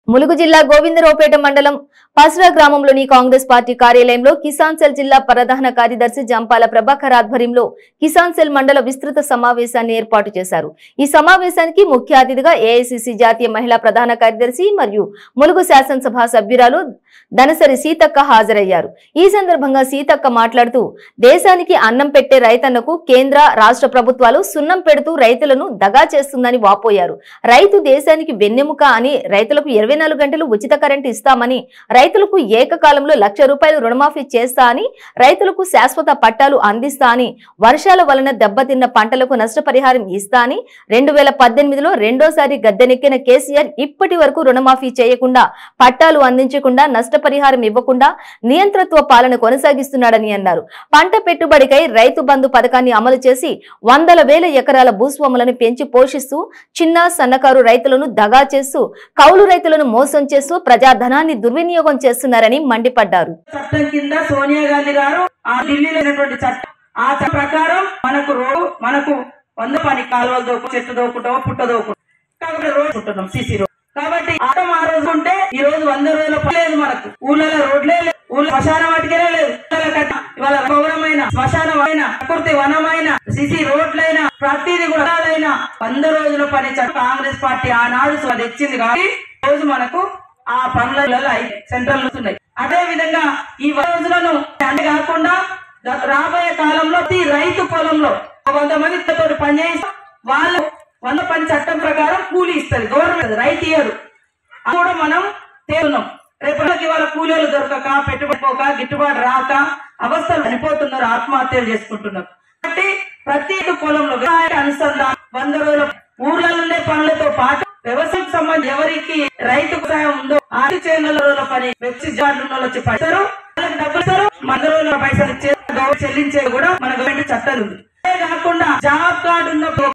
ములుగు జిల్లా గోవిందరావుపేట మండలం పసరా గ్రామంలోని కాంగ్రెస్ పార్టీ కార్యాలయంలో కిసాన్ సెల్ జిల్లా ప్రధాన కార్యదర్శి జంపాల ప్రభాకర్ ఆధ్వర్యంలో కిసాన్ సెల్ మండల విస్తృత సమావేశాన్ని ఏర్పాటు చేశారు ఈ సమావేశానికి ముఖ్య అతిథిగా ఏఐసిసి జాతీయ మహిళా ప్రధాన కార్యదర్శి మరియు ములుగు శాసనసభ సభ్యురాలు దనసరి సీతక్క హాజరయ్యారు ఈ సందర్భంగా సీతక్క మాట్లాడుతూ దేశానికి అన్నం పెట్టే రైతన్నకు కేంద్ర రాష్ట్ర ప్రభుత్వాలు సున్నం పెడుతూ రైతులను దగా చేస్తుందని వాపోయారు రైతు దేశానికి వెన్నెముక అని రైతులకు ఇరవై నాలుగు గంటలు ఉచిత కరెంటు ఇస్తామని రైతులకు ఏకకాలంలో లక్ష రూపాయలు రుణమాఫీ చేస్తా అని రైతులకు శాశ్వత పట్టాలు అందిస్తా అని వర్షాల వలన దెబ్బతిన్న పంటలకు నష్టపరిహారం ఇస్తా అని రెండు వేల పద్దెనిమిదిలో రెండోసారి గద్దెనెక్కిన కేసీఆర్ ఇప్పటి వరకు రుణమాఫీ చేయకుండా పట్టాలు అందించకుండా నష్టపరిహారం ఇవ్వకుండా నియంత్రత్వ పాలన కొనసాగిస్తున్నాడని అన్నారు పంట పెట్టుబడికై రైతు బంధు పథకాన్ని అమలు చేసి వందల వేల ఎకరాల భూస్వాములను పెంచి పోషిస్తూ చిన్న సన్నకారు రైతులను దగా చేస్తూ కౌలు రైతులను మోసం చేస్తూ ప్రజాధనాన్ని దుర్వినియోగం చేస్తున్నారని మండిపడ్డారు చట్టం కింద సోనియా గాంధీ గారు ఆ ఢిల్లీలో ఉన్నటువంటి చట్టం ఆ చట్టం ప్రకారం మనకు రోడ్డు మనకు వంద పని కాలువలు దోకు చెట్టు దోకుటో పుట్ట దోకు కాబట్టి రోడ్డు చుట్టున్నాం సిసి రోడ్ కాబట్టి ఆటం ఆ రోజు ఉంటే ఈ రోజు వంద రోజుల పని లేదు మనకు ఊళ్ళలో రోడ్లే లేదు ఊళ్ళో శ్మశాన వాటికే లేదు ఊళ్ళలో కట్ట ఇవాళ గౌరవమైన శ్మశానమైన ప్రకృతి వనమైన సిసి రోడ్లైనా ప్రతిది కూడా అయినా వంద రోజుల పని చట్టం కాంగ్రెస్ పార్టీ ఆనాడు అది ఇచ్చింది కాబట్టి ఈ రోజు మనకు ఆ పనులలో సెంట్రల్ ఉన్నాయి అదే విధంగా ఈ రోజులను అంతే కాకుండా గత రాబోయే కాలంలో ప్రతి రైతు పొలంలో ఒక వంద మంది తోటి పనిచేసి వాళ్ళు వంద పని చట్టం ప్రకారం కూలీ ఇస్తుంది గవర్నమెంట్ రైతు ఇయ్యరు అది కూడా మనం తేలున్నాం రేపటికి వాళ్ళ కూలీలు దొరకక పెట్టుబడి పోక గిట్టుబాటు రాక అవస్థలు చనిపోతున్నారు ఆత్మహత్యలు చేసుకుంటున్నారు కాబట్టి ప్రతి పొలంలో వ్యవసాయ అనుసంధానం వంద రోజుల ఊర్లలో ఉండే పనులతో పాటు వ్యవసాయం సంబంధించి ఎవరికి రైతు వ్యవసాయం ఉందో ఆరు చేనుల రోజుల పని వెబ్సి జాడ్లు ఉన్న వాళ్ళు వచ్చి పడతారు వాళ్ళకి డబ్బులు ఇస్తారు వంద రోజుల పైసలు ఇచ్చే గవర్నమెంట్ చెల్లించేది కూడా మన గవర్నమెంట్ చట్టాలు ఉంది అదే కాకుండా జాబ్ కార్డు ఉన్న